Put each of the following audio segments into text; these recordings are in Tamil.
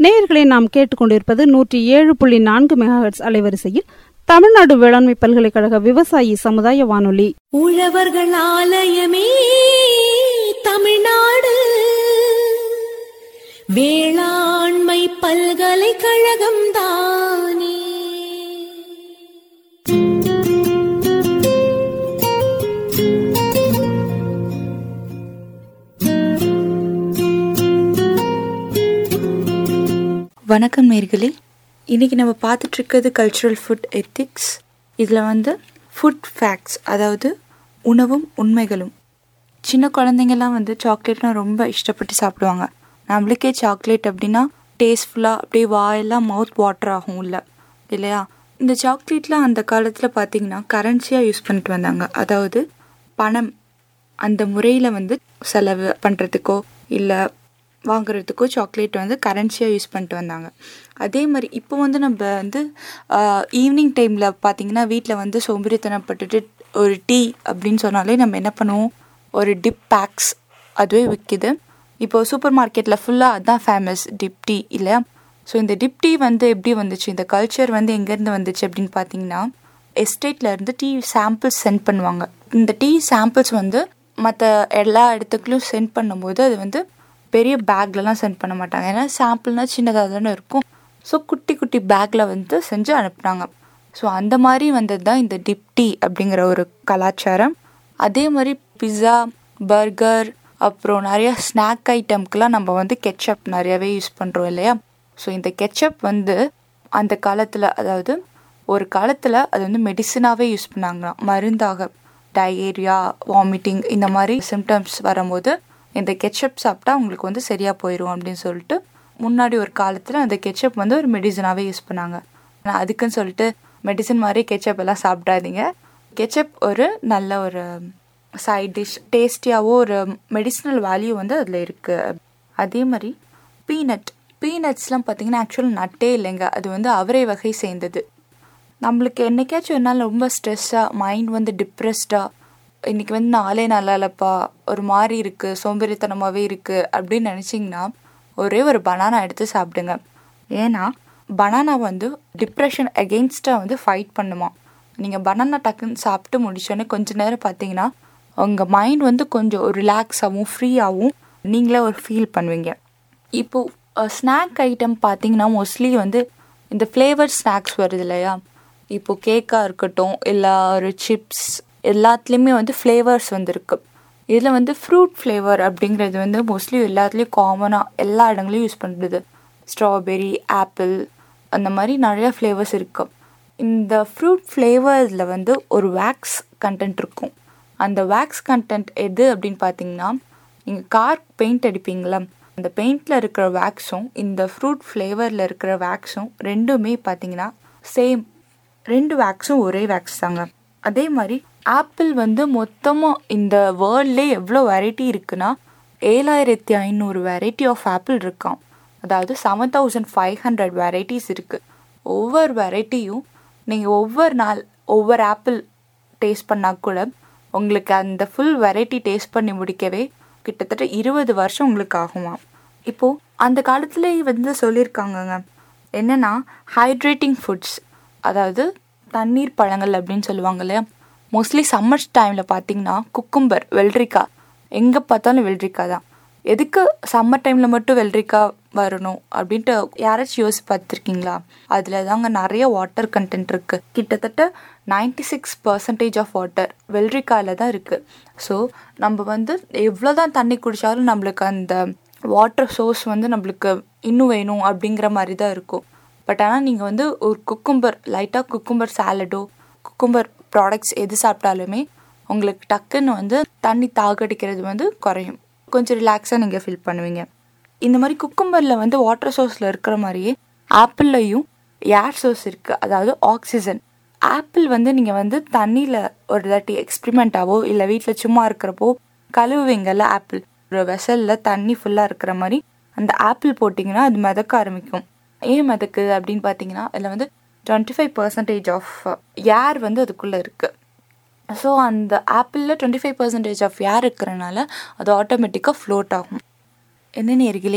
நேயர்களை நாம் கேட்டுக்கொண்டிருப்பது நூற்றி ஏழு புள்ளி நான்கு மெகாஹெட்ஸ் அலைவரிசையில் தமிழ்நாடு வேளாண்மை பல்கலைக்கழக விவசாயி சமுதாய வானொலி உழவர்கள் ஆலயமே தமிழ்நாடு வேளாண்மை பல்கலைக்கழகம் தானே வணக்கம் நேர்களே இன்றைக்கி நம்ம பார்த்துட்டு இருக்கிறது கல்ச்சுரல் ஃபுட் எத்திக்ஸ் இதில் வந்து ஃபுட் ஃபேக்ட்ஸ் அதாவது உணவும் உண்மைகளும் சின்ன குழந்தைங்கலாம் வந்து சாக்லேட்லாம் ரொம்ப இஷ்டப்பட்டு சாப்பிடுவாங்க நம்மளுக்கே சாக்லேட் அப்படின்னா டேஸ்ட்ஃபுல்லாக அப்படியே வாயெல்லாம் மவுத் வாட்டர் ஆகும் இல்லை இல்லையா இந்த சாக்லேட்லாம் அந்த காலத்தில் பார்த்தீங்கன்னா கரன்சியாக யூஸ் பண்ணிட்டு வந்தாங்க அதாவது பணம் அந்த முறையில் வந்து செலவு பண்ணுறதுக்கோ இல்லை வாங்குறதுக்கோ சாக்லேட் வந்து கரன்சியாக யூஸ் பண்ணிட்டு வந்தாங்க அதே மாதிரி இப்போ வந்து நம்ம வந்து ஈவினிங் டைமில் பார்த்தீங்கன்னா வீட்டில் வந்து சோம்பேறித்தனப்பட்டுட்டு ஒரு டீ அப்படின்னு சொன்னாலே நம்ம என்ன பண்ணுவோம் ஒரு டிப் பேக்ஸ் அதுவே விற்கிது இப்போது சூப்பர் மார்க்கெட்டில் ஃபுல்லாக அதுதான் ஃபேமஸ் டிப் டீ இல்லையா ஸோ இந்த டிப் டீ வந்து எப்படி வந்துச்சு இந்த கல்ச்சர் வந்து எங்கேருந்து வந்துச்சு அப்படின்னு பார்த்தீங்கன்னா எஸ்டேட்ல இருந்து டீ சாம்பிள்ஸ் சென்ட் பண்ணுவாங்க இந்த டீ சாம்பிள்ஸ் வந்து மற்ற எல்லா இடத்துக்குள்ளும் சென்ட் பண்ணும்போது அது வந்து பெரிய பேக்லலாம் சென்ட் பண்ண மாட்டாங்க ஏன்னா சாம்பிள்னா சின்னதாக தானே இருக்கும் ஸோ குட்டி குட்டி பேக்கில் வந்து செஞ்சு அனுப்புனாங்க ஸோ அந்த மாதிரி வந்தது தான் இந்த டிப் டீ அப்படிங்கிற ஒரு கலாச்சாரம் அதே மாதிரி பிஸா பர்கர் அப்புறம் நிறைய ஸ்நாக் ஐட்டம்க்கெலாம் நம்ம வந்து கெச்சப் நிறையவே யூஸ் பண்ணுறோம் இல்லையா ஸோ இந்த கெச்சப் வந்து அந்த காலத்தில் அதாவது ஒரு காலத்தில் அது வந்து மெடிசனாகவே யூஸ் பண்ணாங்களாம் மருந்தாக டயேரியா வாமிட்டிங் இந்த மாதிரி சிம்டம்ஸ் வரும்போது இந்த கெச்சப் சாப்பிட்டா உங்களுக்கு வந்து சரியாக போயிடும் அப்படின்னு சொல்லிட்டு முன்னாடி ஒரு காலத்தில் அந்த கெச்சப் வந்து ஒரு மெடிசனாகவே யூஸ் பண்ணாங்க ஆனால் அதுக்குன்னு சொல்லிட்டு மெடிசன் மாதிரி கெச்சப் எல்லாம் சாப்பிடாதீங்க கெச்சப் ஒரு நல்ல ஒரு சைட் டிஷ் டேஸ்டியாகவும் ஒரு மெடிசினல் வேல்யூ வந்து அதில் இருக்குது அதே மாதிரி பீனட் பீனட்ஸ்லாம் பார்த்தீங்கன்னா ஆக்சுவல் நட்டே இல்லைங்க அது வந்து அவரை வகை சேர்ந்தது நம்மளுக்கு என்னைக்காச்சும் ஒரு நாள் ரொம்ப ஸ்ட்ரெஸ்ஸாக மைண்ட் வந்து டிப்ரெஸ்டாக இன்றைக்கி வந்து நாளே நல்லா இல்லைப்பா ஒரு மாதிரி இருக்குது சோம்பேறித்தனமாகவே இருக்குது அப்படின்னு நினச்சிங்கன்னா ஒரே ஒரு பனானா எடுத்து சாப்பிடுங்க ஏன்னா பனானா வந்து டிப்ரெஷன் அகெயின்ஸ்டாக வந்து ஃபைட் பண்ணுமா நீங்கள் பனானா டக்குன்னு சாப்பிட்டு முடிச்சோன்னே கொஞ்ச நேரம் பார்த்தீங்கன்னா உங்கள் மைண்ட் வந்து கொஞ்சம் ரிலாக்ஸாகவும் ஃப்ரீயாகவும் நீங்களே ஒரு ஃபீல் பண்ணுவீங்க இப்போது ஸ்நாக் ஐட்டம் பார்த்தீங்கன்னா மோஸ்ட்லி வந்து இந்த ஃப்ளேவர் ஸ்நாக்ஸ் வருது இல்லையா இப்போ கேக்காக இருக்கட்டும் இல்லை ஒரு சிப்ஸ் எல்லாத்துலேயுமே வந்து ஃப்ளேவர்ஸ் வந்துருக்கு இதில் வந்து ஃப்ரூட் ஃப்ளேவர் அப்படிங்கிறது வந்து மோஸ்ட்லி எல்லாத்துலேயும் காமனாக எல்லா இடங்களையும் யூஸ் பண்ணுறது ஸ்ட்ராபெரி ஆப்பிள் அந்த மாதிரி நிறையா ஃப்ளேவர்ஸ் இருக்கும் இந்த ஃப்ரூட் ஃப்ளேவர்ஸில் வந்து ஒரு வேக்ஸ் கண்டென்ட் இருக்கும் அந்த வேக்ஸ் கண்டென்ட் எது அப்படின்னு பார்த்தீங்கன்னா நீங்கள் கார் பெயிண்ட் அடிப்பீங்களா அந்த பெயிண்டில் இருக்கிற வேக்ஸும் இந்த ஃப்ரூட் ஃப்ளேவரில் இருக்கிற வேக்ஸும் ரெண்டுமே பார்த்தீங்கன்னா சேம் ரெண்டு வேக்ஸும் ஒரே வேக்ஸ் தாங்க அதே மாதிரி ஆப்பிள் வந்து மொத்தமாக இந்த வேர்ல்ட்லே எவ்வளோ வெரைட்டி இருக்குன்னா ஏழாயிரத்தி ஐநூறு வெரைட்டி ஆஃப் ஆப்பிள் இருக்கான் அதாவது seven thousand five hundred varieties இருக்குது ஒவ்வொரு வெரைட்டியும் நீங்கள் ஒவ்வொரு நாள் ஒவ்வொரு ஆப்பிள் டேஸ்ட் பண்ணால் கூட உங்களுக்கு அந்த ஃபுல் வெரைட்டி டேஸ்ட் பண்ணி முடிக்கவே கிட்டத்தட்ட இருபது வருஷம் உங்களுக்கு ஆகுமா இப்போது அந்த காலத்துலேயே வந்து சொல்லியிருக்காங்கங்க என்னென்னா ஹைட்ரேட்டிங் ஃபுட்ஸ் அதாவது தண்ணீர் பழங்கள் அப்படின்னு சொல்லுவாங்க இல்லையா மோஸ்ட்லி சம்மர் டைமில் பார்த்தீங்கன்னா குக்கும்பர் வெள்ளரிக்காய் எங்கே பார்த்தாலும் வெள்ளரிக்காய் தான் எதுக்கு சம்மர் டைமில் மட்டும் வெள்ளரிக்காய் வரணும் அப்படின்ட்டு யாராச்சும் யோசிச்சு பார்த்துருக்கீங்களா அதில் தாங்க நிறைய வாட்டர் கண்டென்ட் இருக்குது கிட்டத்தட்ட ninety six percentage of water வெள்ளரிக்காயில் தான் இருக்குது ஸோ நம்ம வந்து எவ்வளோ தான் தண்ணி குடித்தாலும் நம்மளுக்கு அந்த வாட்டர் சோர்ஸ் வந்து நம்மளுக்கு இன்னும் வேணும் அப்படிங்கிற மாதிரி தான் இருக்கும் பட் ஆனால் நீங்கள் வந்து ஒரு குக்கும்பர் லைட்டாக குக்கும்பர் சாலடோ குக்கும்பர் ப்ராடக்ட்ஸ் எது சாப்பிட்டாலுமே உங்களுக்கு டக்குன்னு வந்து தண்ணி தாகடிக்கிறது வந்து குறையும் கொஞ்சம் ரிலாக்ஸாக நீங்கள் ஃபீல் பண்ணுவீங்க இந்த மாதிரி குக்கும்பரில் வந்து வாட்டர் சோர்ஸில் இருக்கிற மாதிரியே ஆப்பிள்லையும் ஏர் சோர்ஸ் இருக்குது அதாவது ஆக்சிஜன் ஆப்பிள் வந்து நீங்கள் வந்து தண்ணியில் ஒரு தாட்டி எக்ஸ்பிரிமெண்ட்டாவோ இல்லை வீட்டில் சும்மா இருக்கிறப்போ கழுவுவீங்கல்ல ஆப்பிள் ஒரு வெசலில் தண்ணி ஃபுல்லாக இருக்கிற மாதிரி அந்த ஆப்பிள் போட்டிங்கன்னா அது மிதக்க ஆரம்பிக்கும் ஏன் மிதக்குது அப்படின்னு பார்த்தீங்கன்னா அதில் வந்து twenty five percentage of air வந்து அதுக்குள்ளே இருக்குது ஸோ அந்த ஆப்பிளில் twenty five percentage of air இருக்கிறனால அது ஆட்டோமேட்டிக்காக ஃப்ளோட் ஆகும் என்ன நேர்களே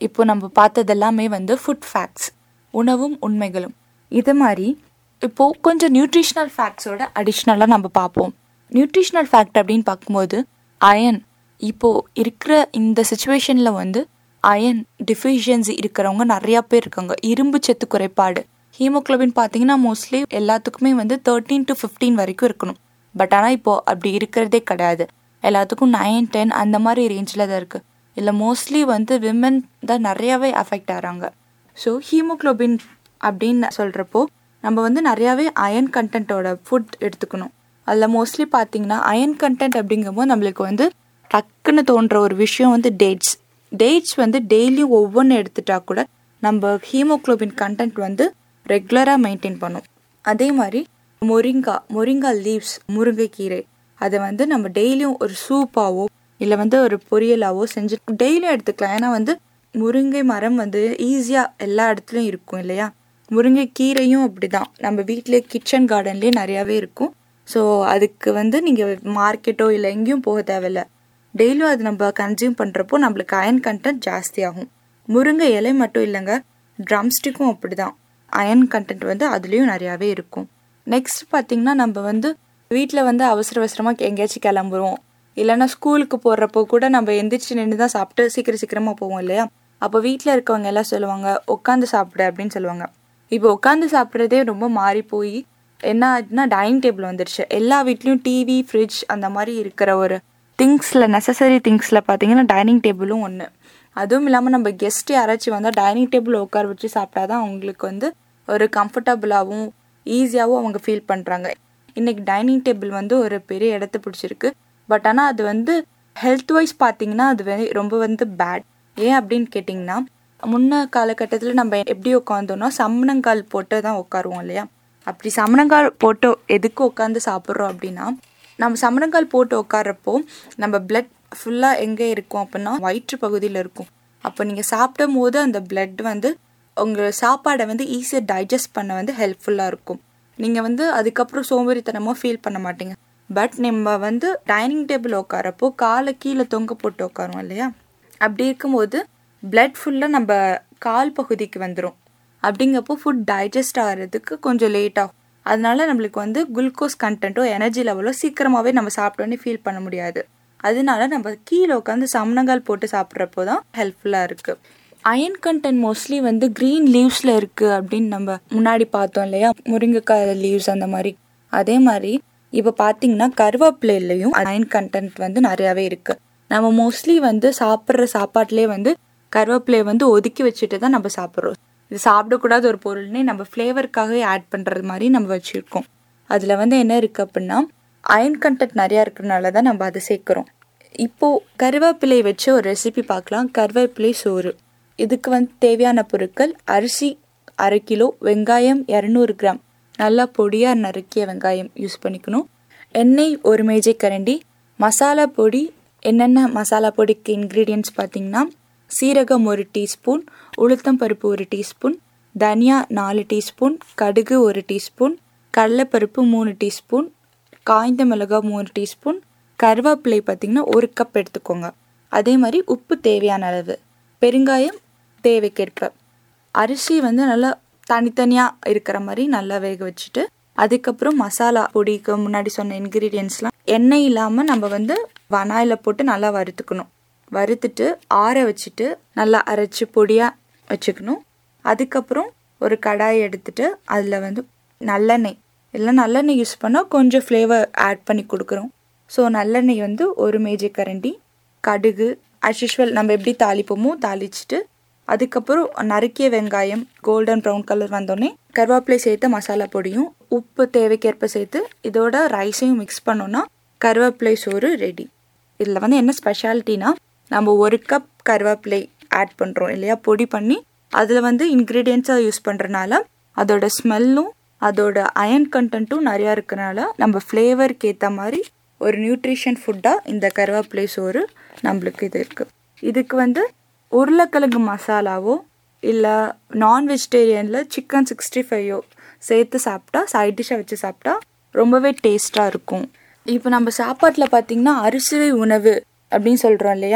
இப்போ நம்ம பார்த்தது எல்லாமே வந்து ஃபுட் ஃபேக்ட்ஸ் உணவும் உண்மைகளும் இது மாதிரி இப்போ கொஞ்சம் நியூட்ரிஷனல் ஃபேக்ட்ஸோட அடிஷ்னலாக நம்ம பார்ப்போம் நியூட்ரிஷனல் ஃபேக்ட் அப்படின்னு பார்க்கும்போது அயன் இப்போ இருக்கிற இந்த சுச்சுவேஷனில் வந்து அயன் டிஃபிஷியன்சி இருக்கிறவங்க நிறையா பேர் இருக்காங்க இரும்பு சத்து குறைபாடு ஹீமோக்ளோபின் பார்த்தீங்கன்னா மோஸ்ட்லி எல்லாத்துக்குமே வந்து தேர்ட்டீன் டு ஃபிஃப்டீன் வரைக்கும் இருக்கணும் பட் ஆனால் இப்போ அப்படி இருக்கிறதே கிடையாது எல்லாத்துக்கும் நைன் டென் அந்த மாதிரி ரேஞ்சில் தான் இருக்குது இல்லை மோஸ்ட்லி வந்து விமன் தான் நிறையாவே அஃபெக்ட் ஆகிறாங்க ஸோ ஹீமோக்ளோபின் அப்படின்னு சொல்கிறப்போ நம்ம வந்து நிறையாவே அயன் கண்டென்ட்டோட ஃபுட் எடுத்துக்கணும் அதில் மோஸ்ட்லி பார்த்தீங்கன்னா அயன் கண்டென்ட் அப்படிங்கும்போது நம்மளுக்கு வந்து டக்குன்னு தோன்ற ஒரு விஷயம் வந்து டேட்ஸ் டேட்ஸ் வந்து டெய்லியும் ஒவ்வொன்று எடுத்துட்டா கூட நம்ம ஹீமோக்ளோபின் கண்டென்ட் வந்து ரெகுலராக மெயின்டைன் பண்ணும் அதே மாதிரி மொரிங்கா மொரிங்கா லீவ்ஸ் முருங்கைக்கீரை அதை வந்து நம்ம டெய்லியும் ஒரு சூப்பாவோ இல்லை வந்து ஒரு பொரியலாவோ செஞ்சு டெய்லியும் எடுத்துக்கலாம் ஏன்னா வந்து முருங்கை மரம் வந்து ஈஸியாக எல்லா இடத்துலையும் இருக்கும் இல்லையா முருங்கை கீரையும் அப்படிதான் நம்ம வீட்டிலே கிச்சன் கார்டன்லேயே நிறையாவே இருக்கும் ஸோ அதுக்கு வந்து நீங்கள் மார்க்கெட்டோ இல்லை எங்கேயும் போக தேவையில்ல டெய்லியும் அது நம்ம கன்சியூம் பண்ணுறப்போ நம்மளுக்கு அயன் கண்டென்ட் ஜாஸ்தி ஆகும் முருங்கை இலை மட்டும் இல்லைங்க ட்ரம்ஸ்டிக்கும் அப்படிதான் அயன் கண்டென்ட் வந்து அதுலேயும் நிறையாவே இருக்கும் நெக்ஸ்ட் பார்த்தீங்கன்னா நம்ம வந்து வீட்டில் வந்து அவசர அவசரமாக எங்கேயாச்சும் கிளம்புறோம் இல்லைன்னா ஸ்கூலுக்கு போடுறப்போ கூட நம்ம எந்திரிச்சு நின்று தான் சாப்பிட்டு சீக்கிரம் சீக்கிரமாக போவோம் இல்லையா அப்போ வீட்டில் இருக்கவங்க எல்லாம் சொல்லுவாங்க உட்காந்து சாப்பிடு அப்படின்னு சொல்லுவாங்க இப்போ உட்காந்து சாப்பிட்றதே ரொம்ப மாறி போய் என்ன ஆச்சுன்னா டைனிங் டேபிள் வந்துருச்சு எல்லா வீட்லேயும் டிவி ஃப்ரிட்ஜ் அந்த மாதிரி இருக்கிற ஒரு திங்ஸில் நெசசரி திங்ஸில் பார்த்தீங்கன்னா டைனிங் டேபிளும் ஒன்று அதுவும் இல்லாமல் நம்ம கெஸ்ட் யாராச்சும் வந்தால் டைனிங் டேபிள் உட்கார வச்சு சாப்பிட்டா தான் அவங்களுக்கு வந்து ஒரு கம்ஃபர்டபுளாகவும் ஈஸியாகவும் அவங்க ஃபீல் பண்ணுறாங்க இன்னைக்கு டைனிங் டேபிள் வந்து ஒரு பெரிய இடத்த பிடிச்சிருக்கு பட் ஆனால் அது வந்து ஹெல்த் வைஸ் பார்த்தீங்கன்னா அது வந்து ரொம்ப வந்து பேட் ஏன் அப்படின்னு கேட்டிங்கன்னா முன்ன காலகட்டத்தில் நம்ம எப்படி உட்காந்தோம்னா சம்மணங்கால் போட்டு தான் உட்காருவோம் இல்லையா அப்படி சம்மணங்கால் போட்டு எதுக்கு உட்காந்து சாப்பிட்றோம் அப்படின்னா நம்ம சம்மணங்கால் போட்டு உட்கார்றப்போ நம்ம பிளட் ஃபுல்லாக எங்கே இருக்கும் அப்படின்னா வயிற்று பகுதியில் இருக்கும் அப்போ நீங்கள் சாப்பிடும் போது அந்த பிளட் வந்து உங்கள் சாப்பாடை வந்து ஈஸியாக டைஜஸ்ட் பண்ண வந்து ஹெல்ப்ஃபுல்லாக இருக்கும் நீங்கள் வந்து அதுக்கப்புறம் சோம்பேறித்தனமாக ஃபீல் பண்ண மாட்டீங்க பட் நம்ம வந்து டைனிங் டேபிள் உட்காரப்போ காலை கீழே தொங்க போட்டு உட்காரோம் இல்லையா அப்படி இருக்கும்போது பிளட் ஃபுல்லாக நம்ம கால் பகுதிக்கு வந்துடும் அப்படிங்கப்போ ஃபுட் டைஜஸ்ட் ஆகிறதுக்கு கொஞ்சம் லேட் ஆகும் அதனால நம்மளுக்கு வந்து குளுக்கோஸ் கண்டென்ட்டோ எனர்ஜி லெவலோ சீக்கிரமாகவே நம்ம சாப்பிட்டோன்னே ஃபீல் பண்ண முடியாது அதனால நம்ம கீழே உட்காந்து சமணங்கால் போட்டு சாப்பிட்றப்போ தான் ஹெல்ப்ஃபுல்லாக இருக்குது அயன் கண்டென்ட் மோஸ்ட்லி வந்து க்ரீன் லீவ்ஸில் இருக்குது அப்படின்னு நம்ம முன்னாடி பார்த்தோம் இல்லையா முருங்கைக்காய் லீவ்ஸ் அந்த மாதிரி அதே மாதிரி இப்போ பார்த்தீங்கன்னா கருவேப்பிலையிலையும் அயன் கண்டென்ட் வந்து நிறையாவே இருக்குது நம்ம மோஸ்ட்லி வந்து சாப்பிட்ற சாப்பாட்டிலே வந்து கருவேப்பிலையை வந்து ஒதுக்கி வச்சுட்டு தான் நம்ம சாப்பிட்றோம் இது சாப்பிடக்கூடாத ஒரு பொருள்னே நம்ம ஃப்ளேவருக்காகவே ஆட் பண்ணுறது மாதிரி நம்ம வச்சுருக்கோம் அதில் வந்து என்ன இருக்குது அப்படின்னா அயன் கண்டென்ட் நிறையா இருக்கிறனால தான் நம்ம அதை சேர்க்குறோம் இப்போது கருவேப்பிலை வச்சு ஒரு ரெசிபி பார்க்கலாம் கருவேப்பிலை சோறு இதுக்கு வந்து தேவையான பொருட்கள் அரிசி அரை கிலோ வெங்காயம் இரநூறு கிராம் நல்லா பொடியாக நறுக்கிய வெங்காயம் யூஸ் பண்ணிக்கணும் எண்ணெய் ஒரு மேஜை கரண்டி மசாலா பொடி என்னென்ன மசாலா பொடிக்கு இன்க்ரீடியன்ட்ஸ் பார்த்தீங்கன்னா சீரகம் ஒரு டீஸ்பூன் உளுத்தம் பருப்பு ஒரு டீஸ்பூன் தனியா நாலு டீஸ்பூன் கடுகு ஒரு டீஸ்பூன் கடலைப்பருப்பு மூணு டீஸ்பூன் காய்ந்த மிளகாய் மூணு டீஸ்பூன் கருவேப்பிலை பார்த்தீங்கன்னா ஒரு கப் எடுத்துக்கோங்க அதே மாதிரி உப்பு தேவையான அளவு பெருங்காயம் தேவைக்கேற்ப அரிசி வந்து நல்லா தனித்தனியாக இருக்கிற மாதிரி நல்லா வேக வச்சுட்டு அதுக்கப்புறம் மசாலா பொடிக்கு முன்னாடி சொன்ன இன்க்ரீடியன்ஸ்லாம் எண்ணெய் இல்லாமல் நம்ம வந்து வனாயில் போட்டு நல்லா வறுத்துக்கணும் வறுத்துட்டு ஆற வச்சுட்டு நல்லா அரைச்சி பொடியாக வச்சுக்கணும் அதுக்கப்புறம் ஒரு கடாய் எடுத்துட்டு அதில் வந்து நல்லெண்ணெய் இல்லை நல்லெண்ணெய் யூஸ் பண்ணால் கொஞ்சம் ஃப்ளேவர் ஆட் பண்ணி கொடுக்குறோம் ஸோ நல்லெண்ணெய் வந்து ஒரு மேஜை கரண்டி கடுகு as usual நம்ம எப்படி தாளிப்போமோ தாளிச்சிட்டு அதுக்கப்புறம் நறுக்கிய வெங்காயம் கோல்டன் ப்ரௌன் கலர் வந்தோடனே கருவேப்பிலை சேர்த்து மசாலா பொடியும் உப்பு தேவைக்கேற்ப சேர்த்து இதோட ரைஸையும் மிக்ஸ் பண்ணோன்னா கருவேப்பிலை சோறு ரெடி இதில் வந்து என்ன ஸ்பெஷாலிட்டினா நம்ம ஒரு கப் கருவேப்பிலை ஆட் பண்ணுறோம் இல்லையா பொடி பண்ணி அதில் வந்து இன்க்ரீடியன்ஸாக யூஸ் பண்ணுறனால அதோட ஸ்மெல்லும் அதோட அயன் கண்டென்ட்டும் நிறையா இருக்கனால நம்ம ஃப்ளேவருக்கு ஏற்ற மாதிரி ஒரு நியூட்ரிஷன் ஃபுட்டாக இந்த கருவேப்பிலை சோறு நம்மளுக்கு இது இருக்குது இதுக்கு வந்து உருளைக்கிழங்கு மசாலாவோ இல்லை நான் வெஜிடேரியனில் சிக்கன் சிக்ஸ்டி ஃபைவோ சேர்த்து சாப்பிட்டா சைட் டிஷ்ஷாக வச்சு சாப்பிட்டா ரொம்பவே டேஸ்ட்டாக இருக்கும் இப்போ நம்ம சாப்பாட்டில் பார்த்தீங்கன்னா அரிசிவை உணவு அப்படின்னு சொல்கிறோம் இல்லையா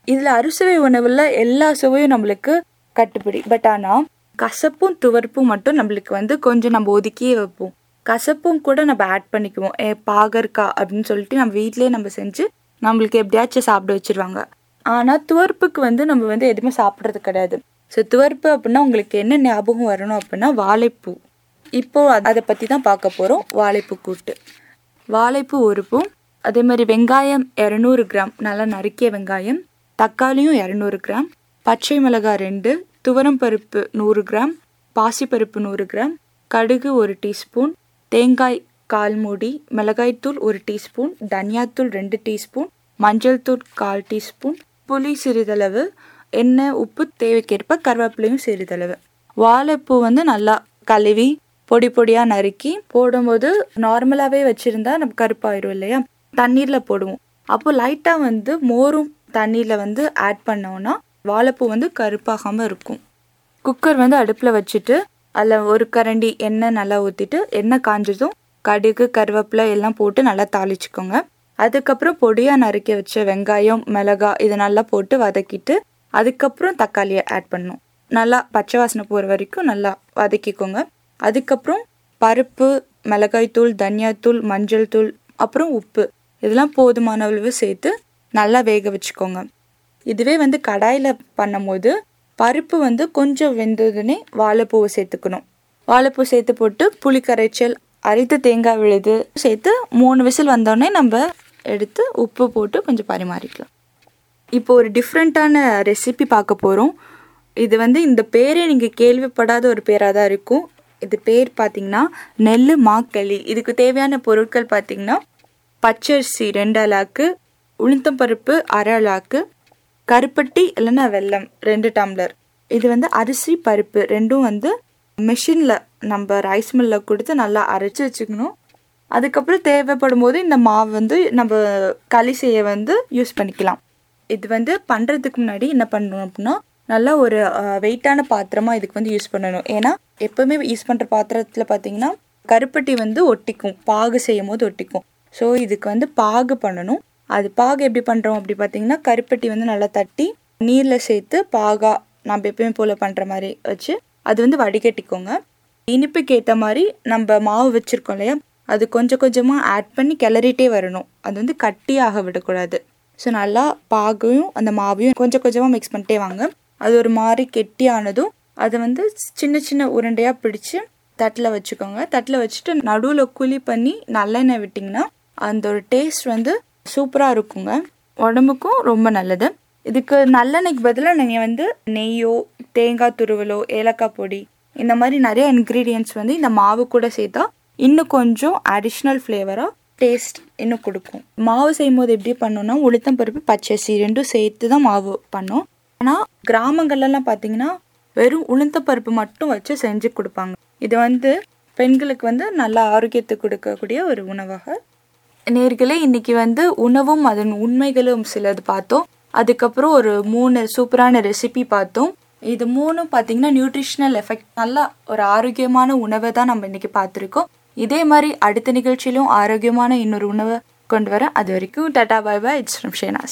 இதில் அறுசுவை உணவில் எல்லா சுவையும் நம்மளுக்கு கட்டுப்படி பட் ஆனால் கசப்பும் துவர்ப்பும் மட்டும் நம்மளுக்கு வந்து கொஞ்சம் நம்ம ஒதுக்கியே வைப்போம் கசப்பும் கூட நம்ம ஆட் பண்ணிக்குவோம் ஏ பாகற்காய் அப்படின்னு சொல்லிட்டு நம்ம வீட்டிலேயே நம்ம செஞ்சு நம்மளுக்கு எப்படியாச்சும் சாப்பிட வச்சிருவாங்க ஆனால் துவர்ப்புக்கு வந்து நம்ம வந்து எதுவுமே சாப்பிட்றது கிடையாது ஸோ துவர்ப்பு அப்படின்னா உங்களுக்கு என்ன ஞாபகம் வரணும் அப்படின்னா வாழைப்பூ இப்போ அதை பற்றி தான் பார்க்க போகிறோம் வாழைப்பூ கூட்டு வாழைப்பூ ஒரு பூ அதே மாதிரி வெங்காயம் இரநூறு கிராம் நல்லா நறுக்கிய வெங்காயம் தக்காளியும் இரநூறு கிராம் பச்சை மிளகாய் ரெண்டு துவரம் பருப்பு நூறு கிராம் பாசிப்பருப்பு நூறு கிராம் கடுகு ஒரு டீஸ்பூன் தேங்காய் கால் மூடி மிளகாய்த்தூள் ஒரு டீஸ்பூன் தனியாத்தூள் ரெண்டு டீஸ்பூன் மஞ்சள் தூள் கால் டீஸ்பூன் புளி சிறிதளவு எண்ணெய் உப்பு தேவைக்கேற்ப கருவேப்பிலையும் சிறிதளவு வாழைப்பூ வந்து நல்லா கழுவி பொடி பொடியாக நறுக்கி போடும்போது நார்மலாகவே வச்சுருந்தா நம்ம கருப்பாயிரும் இல்லையா தண்ணீரில் போடுவோம் அப்போ லைட்டாக வந்து மோரும் தண்ணியில் வந்து ஆட் பண்ணோம்னா வாழைப்பூ வந்து கருப்பாகாமல் இருக்கும் குக்கர் வந்து அடுப்பில் வச்சுட்டு அதில் ஒரு கரண்டி எண்ணெய் நல்லா ஊற்றிட்டு எண்ணெய் காஞ்சதும் கடுகு கருவேப்பிலை எல்லாம் போட்டு நல்லா தாளிச்சுக்கோங்க அதுக்கப்புறம் பொடியாக நறுக்கி வச்ச வெங்காயம் மிளகாய் இது நல்லா போட்டு வதக்கிட்டு அதுக்கப்புறம் தக்காளியை ஆட் பண்ணணும் நல்லா பச்சை வாசனை போகிற வரைக்கும் நல்லா வதக்கிக்கோங்க அதுக்கப்புறம் பருப்பு மிளகாய்த்தூள் தனியாத்தூள் மஞ்சள் தூள் அப்புறம் உப்பு இதெல்லாம் போதுமான அளவு சேர்த்து நல்லா வேக வச்சுக்கோங்க இதுவே வந்து கடாயில் பண்ணும்போது பருப்பு வந்து கொஞ்சம் வெந்ததுன்னே வாழைப்பூவை சேர்த்துக்கணும் வாழைப்பூ சேர்த்து போட்டு புளி கரைச்சல் அரைத்த தேங்காய் விழுது சேர்த்து மூணு விசில் வந்தோடனே நம்ம எடுத்து உப்பு போட்டு கொஞ்சம் பரிமாறிக்கலாம் இப்போ ஒரு டிஃப்ரெண்ட்டான ரெசிபி பார்க்க போகிறோம் இது வந்து இந்த பேரே நீங்கள் கேள்விப்படாத ஒரு பேராக தான் இருக்கும் இது பேர் பார்த்தீங்கன்னா நெல் மாக்களி இதுக்கு தேவையான பொருட்கள் பார்த்தீங்கன்னா பச்சரிசி ரெண்டு அலாக்கு உளுத்தம்பருப்பு அரை அலாக்கு கருப்பட்டி இல்லைன்னா வெல்லம் ரெண்டு டம்ளர் இது வந்து அரிசி பருப்பு ரெண்டும் வந்து மிஷினில் நம்ம ரைஸ் மில்லில் கொடுத்து நல்லா அரைச்சி வச்சுக்கணும் அதுக்கப்புறம் தேவைப்படும் போது இந்த மாவு வந்து நம்ம களி செய்ய வந்து யூஸ் பண்ணிக்கலாம் இது வந்து பண்ணுறதுக்கு முன்னாடி என்ன பண்ணணும் அப்படின்னா நல்லா ஒரு வெயிட்டான பாத்திரமா இதுக்கு வந்து யூஸ் பண்ணணும் ஏன்னா எப்பவுமே யூஸ் பண்ணுற பாத்திரத்தில் பார்த்தீங்கன்னா கருப்பட்டி வந்து ஒட்டிக்கும் பாகு செய்யும் போது ஒட்டிக்கும் ஸோ இதுக்கு வந்து பாகு பண்ணணும் அது பாகு எப்படி பண்ணுறோம் அப்படி பார்த்தீங்கன்னா கருப்பட்டி வந்து நல்லா தட்டி நீரில் சேர்த்து பாகா நம்ம எப்பயுமே போல் பண்ணுற மாதிரி வச்சு அது வந்து வடிகட்டிக்கோங்க இனிப்புக்கு ஏற்ற மாதிரி நம்ம மாவு வச்சுருக்கோம் இல்லையா அது கொஞ்சம் கொஞ்சமாக ஆட் பண்ணி கிளறிட்டே வரணும் அது வந்து கட்டியாக விடக்கூடாது ஸோ நல்லா பாகையும் அந்த மாவையும் கொஞ்சம் கொஞ்சமாக மிக்ஸ் பண்ணிட்டே வாங்க அது ஒரு மாதிரி கெட்டியானதும் அதை வந்து சின்ன சின்ன உருண்டையாக பிடிச்சி தட்டில் வச்சுக்கோங்க தட்டில் வச்சுட்டு நடுவில் குழி பண்ணி நல்லெண்ணெய் விட்டிங்கன்னா அந்த ஒரு டேஸ்ட் வந்து சூப்பராக இருக்குங்க உடம்புக்கும் ரொம்ப நல்லது இதுக்கு நல்லெண்ணெய்க்கு பதிலாக நீங்கள் வந்து நெய்யோ தேங்காய் துருவலோ ஏலக்காய் பொடி இந்த மாதிரி நிறைய இன்க்ரீடியன்ட்ஸ் வந்து இந்த மாவு கூட சேர்த்தா இன்னும் கொஞ்சம் அடிஷ்னல் ஃப்ளேவராக டேஸ்ட் இன்னும் கொடுக்கும் மாவு செய்யும் போது எப்படி பண்ணோம்னா உளுத்தம் பருப்பு பச்சரிசி ரெண்டும் சேர்த்து தான் மாவு பண்ணோம் ஆனால் கிராமங்கள்லாம் பார்த்தீங்கன்னா வெறும் உளுந்த பருப்பு மட்டும் வச்சு செஞ்சு கொடுப்பாங்க இது வந்து பெண்களுக்கு வந்து நல்ல ஆரோக்கியத்தை கொடுக்கக்கூடிய ஒரு உணவாக நேர்களே இன்னைக்கு வந்து உணவும் அதன் உண்மைகளும் சிலது பார்த்தோம் அதுக்கப்புறம் ஒரு மூணு சூப்பரான ரெசிபி பார்த்தோம் இது மூணும் பார்த்தீங்கன்னா நியூட்ரிஷனல் எஃபெக்ட் நல்லா ஒரு ஆரோக்கியமான உணவை தான் நம்ம இன்னைக்கு பார்த்துருக்கோம் இதே மாதிரி அடுத்த நிகழ்ச்சியிலும் ஆரோக்கியமான இன்னொரு உணவை கொண்டு வர அது வரைக்கும் tata bye bye it's from Shehnaz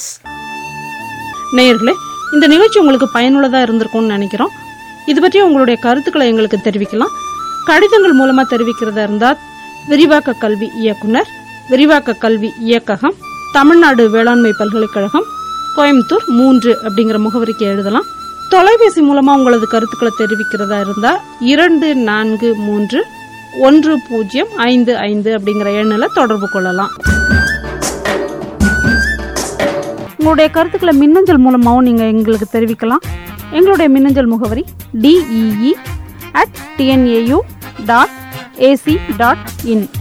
நேயர்களே இந்த நிகழ்ச்சி உங்களுக்கு பயனுள்ளதாக இருந்திருக்கும்னு நினைக்கிறோம் இது பற்றி உங்களுடைய கருத்துக்களை எங்களுக்கு தெரிவிக்கலாம் கடிதங்கள் மூலமாக தெரிவிக்கிறதா இருந்தால் விரிவாக்க கல்வி இயக்குனர் விரிவாக்க கல்வி இயக்ககம் தமிழ்நாடு வேளாண்மை பல்கலைக்கழகம் கோயம்புத்தூர் மூன்று அப்படிங்கிற முகவரிக்கு எழுதலாம் தொலைபேசி மூலமாக உங்களது கருத்துக்களை தெரிவிக்கிறதா இருந்தால் இரண்டு நான்கு மூன்று ஒன்று பூஜ்ஜியம் ஐந்து ஐந்து அப்படிங்கிற எண்ணில் தொடர்பு கொள்ளலாம் உங்களுடைய கருத்துக்களை மின்னஞ்சல் மூலமாகவும் நீங்கள் எங்களுக்கு தெரிவிக்கலாம் எங்களுடைய மின்னஞ்சல் முகவரி D E E at TNAU dot AC dot in